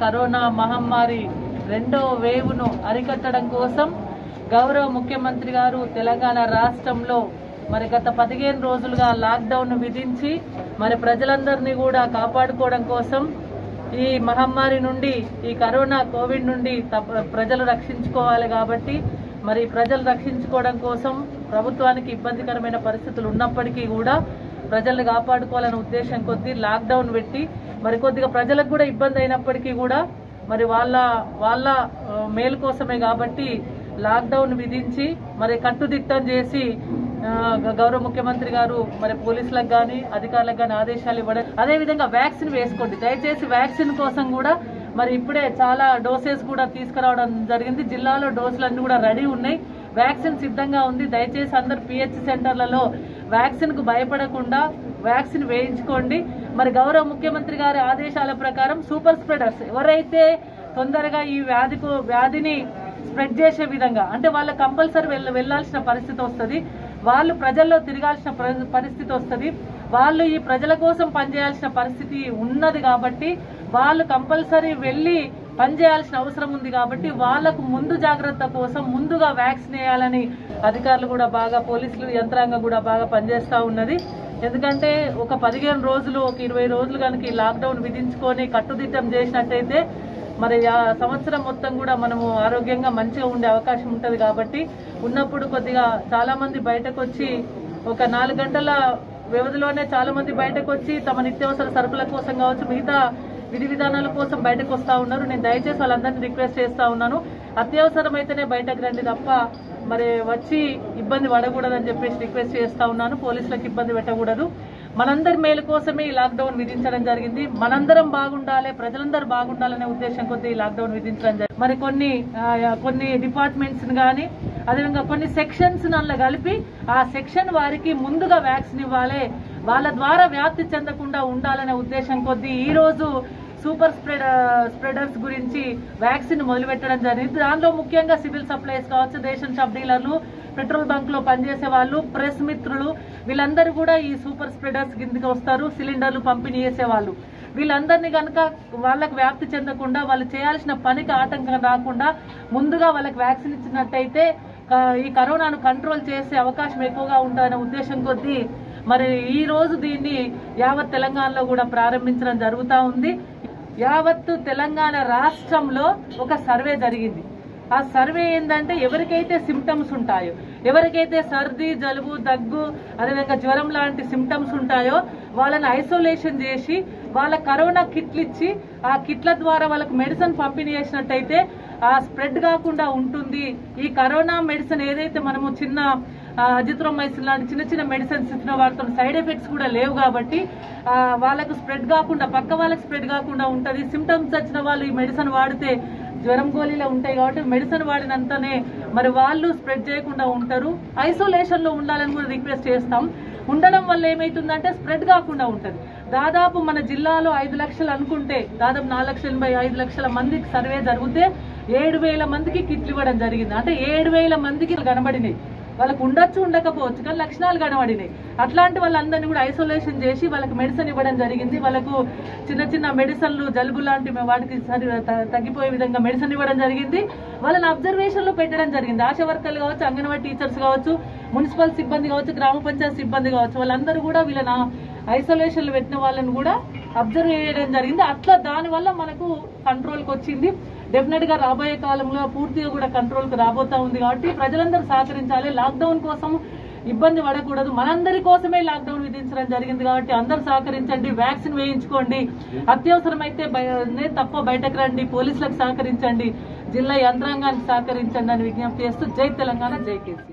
corona మహమ్మారి రెండో వేవ్ను అరికట్టడం కోసం గౌరవ ముఖ్యమంత్రి గారు తెలంగాణ రాష్ట్రంలో మరి గత పదిహేను రోజులుగా లాక్డౌన్ విధించి మరి ప్రజలందరినీ కూడా కాపాడుకోవడం కోసం ఈ మహమ్మారి నుండి ఈ కరోనా కోవిడ్ నుండి తప్ప- ప్రజలు రక్షించుకోవాలి కాబట్టి మరి ప్రజలు రక్షించుకోవడం కోసం ప్రభుత్వానికి ఇబ్బందికరమైన పరిస్థితులు ఉన్నప్పటికీ కూడా ప్రజల్ని కాపాడుకోవాలనే ఉద్దేశం కొద్దీ లాక్డౌన్ పెట్టి మరి కొద్దిగా ప్రజలకు కూడా ఇబ్బంది అయినప్పటికీ కూడా మరి వాళ్ళ వాళ్ళ ఆ, మేలు కోసమే కాబట్టి లాక్డౌన్ విధించి మరి కట్టుదిట్టం చేసి ఆ, గ- గౌరవ ముఖ్యమంత్రి గారు మరి పోలీసులకు కానీ అధికారులకు కానీ ఆదేశాలు ఇవ్వడం అదేవిధంగా వ్యాక్సిన్ వేసుకోండి దయచేసి వ్యాక్సిన్ కోసం కూడా మరి ఇప్పుడే చాలా డోసెస్ కూడా తీసుకురావడం జరిగింది జిల్లాలో డోసులన్నీ కూడా రెడీ ఉన్నాయి వ్యాక్సిన్ సిద్ధంగా ఉంది దయచేసి అందరు పిహెచ్ సెంటర్లలో వ్యాక్సిన్ కు భయపడకుండా వ్యాక్సిన్ వేయించుకోండి మరి గౌరవ ముఖ్యమంత్రి గారి ఆదేశాల ప్రకారం సూపర్ స్ప్రెడర్స్ ఎవరైతే తొందరగా ఈ వ్యాధికు వ్యాధిని స్ప్రెడ్ చేసే విధంగా అంటే వాళ్ళ కంపల్సరీ వెళ్ళ వెళ్ళాల్సిన పరిస్థితి వస్తుంది వాళ్ళు ప్రజల్లో తిరగాల్సిన పరి- పరిస్థితి వస్తుంది వాళ్ళు ఈ ప్రజల కోసం పనిచేయాల్సిన పరిస్థితి ఉన్నది కాబట్టి వాళ్ళు కంపల్సరీ వెళ్ళి పనిచేయాల్సిన అవసరం ఉంది కాబట్టి వాళ్ళకు ముందు జాగ్రత్త కోసం ముందుగా వ్యాక్సిన్ వేయాలని అధికారులు కూడా బాగా పోలీసులు యంత్రాంగం కూడా బాగా పనిచేస్తూ ఉన్నది ఎందుకంటే ఒక పదిహేను రోజులు ఒక ఇరవై రోజులు కనుక ఈ లాక్డౌన్ విధించుకొని కట్టుదిట్టం చేసినట్టయితే మరి ఆ సంవత్సరం మొత్తం కూడా మనము ఆరోగ్యంగా మంచిగా ఉండే అవకాశం ఉంటుంది కాబట్టి ఉన్నప్పుడు కొద్దిగా చాలా మంది బయటకు వచ్చి ఒక నాలుగు గంటల వ్యవధిలోనే చాలా మంది బయటకు వచ్చి తమ నిత్యావసర సరుకుల కోసం కావచ్చు మిగతా విధి విధానాల కోసం బయటకు వస్తా ఉన్నారు నేను దయచేసి వాళ్ళందరినీ రిక్వెస్ట్ చేస్తా ఉన్నాను అత్యవసరం అయితేనే బయటకు రండి తప్ప మరి వచ్చి ఇబ్బంది పడకూడదని చెప్పేసి రిక్వెస్ట్ చేస్తా ఉన్నాను పోలీసులకు ఇబ్బంది పెట్టకూడదు మనందరి మేలు కోసమే ఈ లాక్డౌన్ విధించడం జరిగింది మనందరం బాగుండాలి ప్రజలందరూ బాగుండాలనే ఉద్దేశం కొద్దీ ఈ లాక్డౌన్ విధించడం జరిగింది మరి కొన్ని ఆ, కొన్ని డిపార్ట్మెంట్స్ కానీ అదేవిధంగా కొన్ని సెక్షన్స్ నల్ల కలిపి ఆ సెక్షన్ వారికి ముందుగా వ్యాక్సిన్ ఇవ్వాలి వాళ్ళ ద్వారా వ్యాప్తి చెందకుండా ఉండాలనే ఉద్దేశం కొద్దీ ఈ రోజు సూపర్ స్ప్రెడ్ స్ప్రెడర్స్ గురించి వ్యాక్సిన్ మొదలుపెట్టడం జరిగింది దానిలో ముఖ్యంగా సివిల్ సప్లైస్ కావచ్చు రేషన్ షాప్ డీలర్లు పెట్రోల్ బంక్ లో పనిచేసే వాళ్ళు ప్రెస్ మిత్రులు వీళ్ళందరూ కూడా ఈ సూపర్ స్ప్రెడర్స్ కిందకి వస్తారు సిలిండర్లు పంపిణీ చేసే వాళ్ళు వీళ్ళందరినీ కనుక వాళ్ళకి వ్యాప్తి చెందకుండా వాళ్ళు చేయాల్సిన పనికి ఆటంకం రాకుండా ముందుగా వాళ్ళకి వ్యాక్సిన్ ఇచ్చినట్టయితే క- ఈ కరోనాను కంట్రోల్ చేసే అవకాశం ఎక్కువగా ఉంటుందనే ఉద్దేశం కొద్దీ మరి ఈ రోజు దీన్ని యావత్ తెలంగాణలో కూడా ప్రారంభించడం జరుగుతూ ఉంది యావత్తు తెలంగాణ రాష్ట్రంలో ఒక సర్వే జరిగింది ఆ సర్వే ఏంటంటే ఎవరికైతే సిమ్టమ్స్ ఉంటాయో ఎవరికైతే సర్ది జలుబు దగ్గు అదేవిధంగా జ్వరం లాంటి సిమ్టమ్స్ ఉంటాయో వాళ్ళని ఐసోలేషన్ చేసి వాళ్ళ కరోనా కిట్లు ఇచ్చి ఆ కిట్ల ద్వారా వాళ్ళకి మెడిసిన్ పంపిణీ చేసినట్టయితే ఆ స్ప్రెడ్ కాకుండా ఉంటుంది ఈ కరోనా మెడిసిన్ ఏదైతే మనము చిన్న అజిత్రోమైసిన్ లాంటి చిన్న చిన్న మెడిసిన్స్ ఇచ్చిన వాటితో సైడ్ ఎఫెక్ట్స్ కూడా లేవు కాబట్టి ఆ, వాళ్ళకు స్ప్రెడ్ కాకుండా పక్క వాళ్ళకి స్ప్రెడ్ కాకుండా ఉంటది సిమ్టమ్స్ వచ్చిన వాళ్ళు ఈ మెడిసిన్ వాడితే జ్వరం గోళీలో ఉంటాయి కాబట్టి మెడిసిన్ వాడినంతనే మరి వాళ్ళు స్ప్రెడ్ చేయకుండా ఉంటారు ఐసోలేషన్ లో ఉండాలని కూడా రిక్వెస్ట్ చేస్తాం ఉండడం వల్ల ఏమైతుందంటే స్ప్రెడ్ కాకుండా ఉంటది దాదాపు మన జిల్లాలో ఐదు లక్షలు అనుకుంటే దాదాపు నాలుగు లక్షల ఎనభై ఐదు లక్షల మందికి సర్వే జరిగితే ఏడు వేల మందికి కిట్లు ఇవ్వడం జరిగింది అంటే ఏడు వేల మందికి కనబడినాయి వాళ్ళకు ఉండొచ్చు ఉండకపోవచ్చు కానీ లక్షణాలు కనబడినాయి అట్లాంటి వాళ్ళందరినీ కూడా ఐసోలేషన్ చేసి వాళ్ళకి మెడిసిన్ ఇవ్వడం జరిగింది వాళ్ళకు చిన్న చిన్న మెడిసిన్లు జలుబు లాంటి వాటికి సరి త- తగ్గిపోయే విధంగా మెడిసిన్ ఇవ్వడం జరిగింది వాళ్ళని అబ్జర్వేషన్ లో పెట్టడం జరిగింది ఆశా వర్కర్లు కావచ్చు అంగన్వాడీ టీచర్స్ కావచ్చు మున్సిపల్ సిబ్బంది కావచ్చు గ్రామ పంచాయతీ సిబ్బంది కావచ్చు వాళ్ళందరూ కూడా వీళ్ళని ఐసోలేషన్ లో పెట్టిన వాళ్ళని కూడా అబ్జర్వ్ చేయడం జరిగింది అట్లా దాని వల్ల మనకు కంట్రోల్కి వచ్చింది డెఫినెట్ గా రాబోయే కాలంలో పూర్తిగా కూడా కంట్రోల్ కు రాబోతా ఉంది కాబట్టి ప్రజలందరూ సహకరించాలి లాక్డౌన్ కోసం ఇబ్బంది పడకూడదు మనందరి కోసమే లాక్డౌన్ విధించడం జరిగింది కాబట్టి అందరూ సహకరించండి వ్యాక్సిన్ వేయించుకోండి అత్యవసరమైతే బయ- నే తప్ప బయటకు రండి పోలీసులకు సహకరించండి జిల్లా యంత్రాంగానికి సహకరించండి అని విజ్ఞప్తి చేస్తూ జై తెలంగాణ జై కేసీ